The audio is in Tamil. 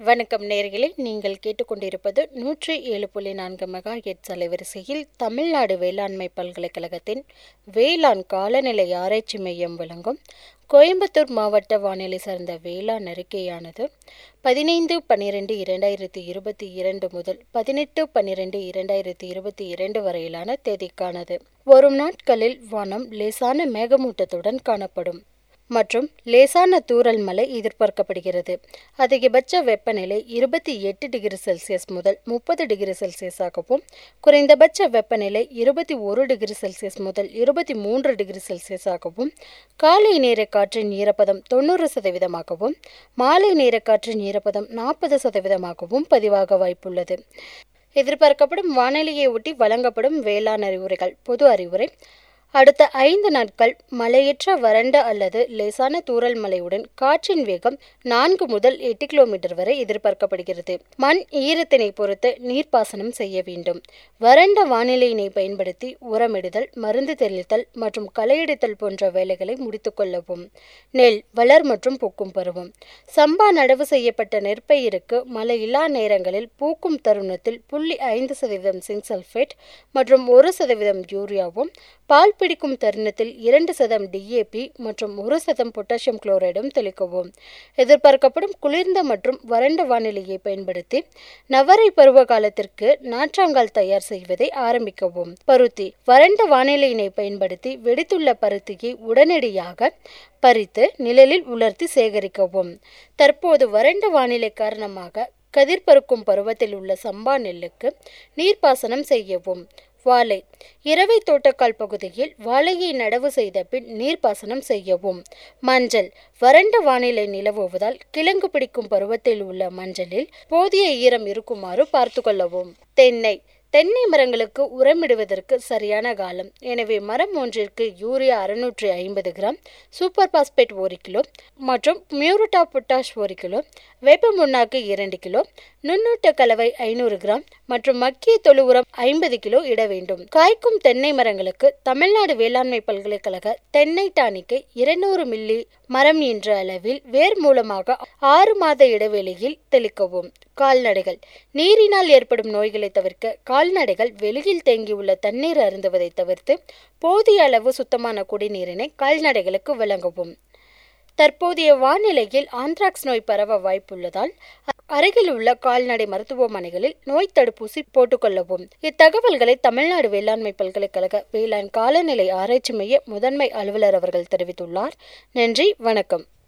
வணக்கம் நேர்களே நீங்கள் கேட்டுக்கொண்டிருப்பது நூற்றி ஏழு புள்ளி நான்கு மெகா ஹெட்ஸ் அலைவரிசையில் தமிழ்நாடு வேளாண்மை பல்கலைக்கழகத்தின் வேளாண் காலநிலை ஆராய்ச்சி மையம் வழங்கும் கோயம்புத்தூர் மாவட்ட வானிலை சார்ந்த வேளாண் அறிக்கையானது பதினைந்து பன்னிரெண்டு இரண்டாயிரத்தி இருபத்தி இரண்டு முதல் பதினெட்டு பன்னிரெண்டு இரண்டாயிரத்தி இருபத்தி இரண்டு வரையிலான தேதிக்கானது வரும் நாட்களில் வானம் லேசான மேகமூட்டத்துடன் காணப்படும் மற்றும் லேசான தூறல் மழை எதிர்பார்க்கப்படுகிறது அதிகபட்ச வெப்பநிலை இருபத்தி எட்டு டிகிரி செல்சியஸ் முதல் முப்பது டிகிரி செல்சியஸாகவும் குறைந்தபட்ச வெப்பநிலை இருபத்தி ஒரு டிகிரி செல்சியஸ் முதல் இருபத்தி மூன்று டிகிரி செல்சியஸாகவும் காலை நேர காற்றின் ஈரப்பதம் தொண்ணூறு சதவீதமாகவும் மாலை நேர காற்றின் ஈரப்பதம் நாற்பது சதவீதமாகவும் பதிவாக வாய்ப்புள்ளது எதிர்பார்க்கப்படும் வானிலையை ஒட்டி வழங்கப்படும் வேளாண் அறிவுரைகள் பொது அறிவுரை அடுத்த ஐந்து நாட்கள் மழையற்ற வறண்ட அல்லது லேசான தூறல் மழையுடன் காற்றின் வேகம் நான்கு முதல் எட்டு கிலோமீட்டர் வரை எதிர்பார்க்கப்படுகிறது மண் ஈரத்தினை பொறுத்து நீர்ப்பாசனம் செய்ய வேண்டும் வறண்ட வானிலையினை பயன்படுத்தி உரமிடுதல் மருந்து தெளித்தல் மற்றும் களையெடுத்தல் போன்ற வேலைகளை முடித்துக் கொள்ளவும் நெல் வளர் மற்றும் பூக்கும் பருவம் சம்பா நடவு செய்யப்பட்ட நெற்பயிருக்கு மழையில்லா நேரங்களில் பூக்கும் தருணத்தில் புள்ளி ஐந்து சதவீதம் சிங்க் சல்ஃபேட் மற்றும் ஒரு சதவீதம் யூரியாவும் பால் பிடிக்கும் தருணத்தில் இரண்டு சதம் டிஏபி மற்றும் ஒரு சதம் பொட்டாசியம் குளோரைடும் தெளிக்கவும் எதிர்பார்க்கப்படும் குளிர்ந்த மற்றும் வறண்ட வானிலையை பயன்படுத்தி நவரை பருவ காலத்திற்கு நாற்றாங்கால் தயார் செய்வதை ஆரம்பிக்கவும் பருத்தி வறண்ட வானிலையினை பயன்படுத்தி வெடித்துள்ள பருத்தியை உடனடியாக பறித்து நிழலில் உலர்த்தி சேகரிக்கவும் தற்போது வறண்ட வானிலை காரணமாக கதிர் பருக்கும் பருவத்தில் உள்ள சம்பா நெல்லுக்கு நீர்ப்பாசனம் செய்யவும் வாழை இரவை தோட்டக்கால் பகுதியில் வாழையை நடவு செய்த பின் நீர்ப்பாசனம் செய்யவும் மஞ்சள் வறண்ட வானிலை நிலவுவதால் கிழங்கு பிடிக்கும் பருவத்தில் உள்ள மஞ்சளில் போதிய ஈரம் இருக்குமாறு பார்த்து கொள்ளவும் தென்னை தென்னை மரங்களுக்கு உரமிடுவதற்கு சரியான காலம் எனவே மரம் ஒன்றிற்கு யூரியா அறுநூற்றி ஐம்பது கிராம் சூப்பர் பாஸ்பேட் ஒரு கிலோ மற்றும் மியூரிட்டா பொட்டாஷ் ஒரு கிலோ வேப்ப முன்னாக்கு இரண்டு கிலோ நுண்ணூட்ட கலவை ஐநூறு கிராம் மற்றும் மக்கிய தொழு உரம் ஐம்பது கிலோ இட வேண்டும் காய்க்கும் தென்னை மரங்களுக்கு தமிழ்நாடு வேளாண்மை பல்கலைக்கழக தென்னை டானிக்கை இருநூறு மில்லி மரம் என்ற அளவில் வேர் மூலமாக ஆறு மாத இடைவெளியில் தெளிக்கவும் கால்நடைகள் நீரினால் ஏற்படும் நோய்களை தவிர்க்க கால்நடைகள் வெளியில் தேங்கியுள்ள தண்ணீர் அருந்துவதை தவிர்த்து போதிய அளவு சுத்தமான குடிநீரினை கால்நடைகளுக்கு வழங்கவும் தற்போதைய வானிலையில் ஆந்த்ராக்ஸ் நோய் பரவ வாய்ப்புள்ளதால் அருகில் உள்ள கால்நடை மருத்துவமனைகளில் நோய் தடுப்பூசி போட்டுக்கொள்ளவும் இத்தகவல்களை தமிழ்நாடு வேளாண்மை பல்கலைக்கழக வேளாண் காலநிலை ஆராய்ச்சி மைய முதன்மை அலுவலர் அவர்கள் தெரிவித்துள்ளார் நன்றி வணக்கம்